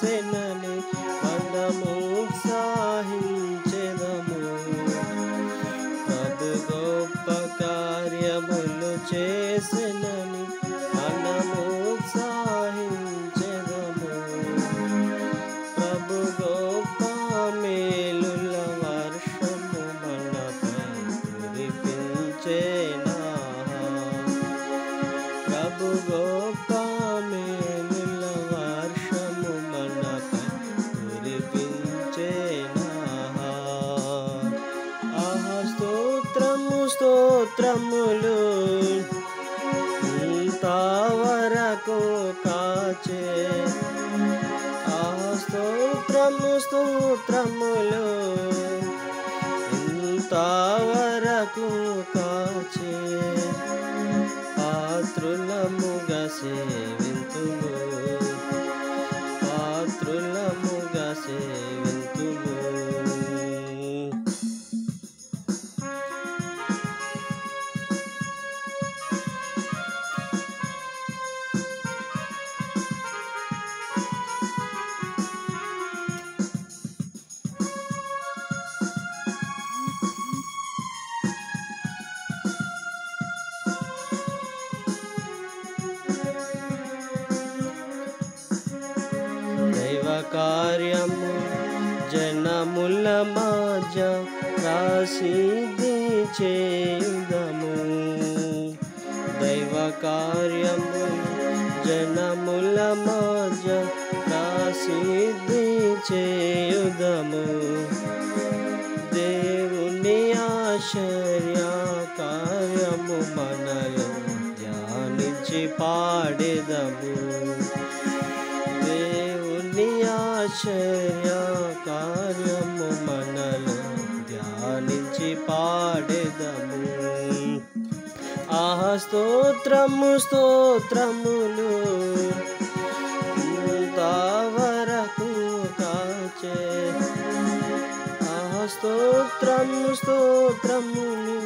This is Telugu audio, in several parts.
చేసెనని మనము ఉత్సాహించెదము ప్రభు గొప్ప కార్యములు చేసెనని మనము ఉత్సాహించెదము ప్రభు గొప్ప మేలుల వర్షము మనపై కురిపించేనా ప్రభు గొప్ప మేలుల వర్షము మనపై కురిపించేనా ఆహా స్తోత్రము స్తోత్రములు ఇంతవరకు కాచే ఆహా స్తోత్రము స్తోత్రములు ఇంతవరకు కాచే పాత్రులముగా సేవింతుము పాత్రులముగా సేవింతుము దైవ కార్యము జనముల మాజ రాసిద్ధి చేయుదము దైవ కార్యము జనముల మాజ రాసిద్ధి చేయుదము దేవుని ఆశ్చర్య కార్యము మనలో ధ్యానించి పాడెదము దేవుని ఆశ్చర్య కార్యము మనలో ధ్యానించి పాడెదము ఆహా స్తోత్రము స్తోత్రములు ఇంతవరకు కాచే ఆహా స్తోత్రము స్తోత్రములు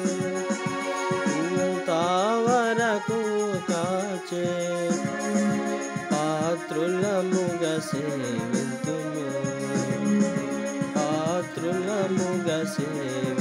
ఇంతవరకు కాచే పాత్రులముగా సేవింతుము పాత్రులముగా సేవి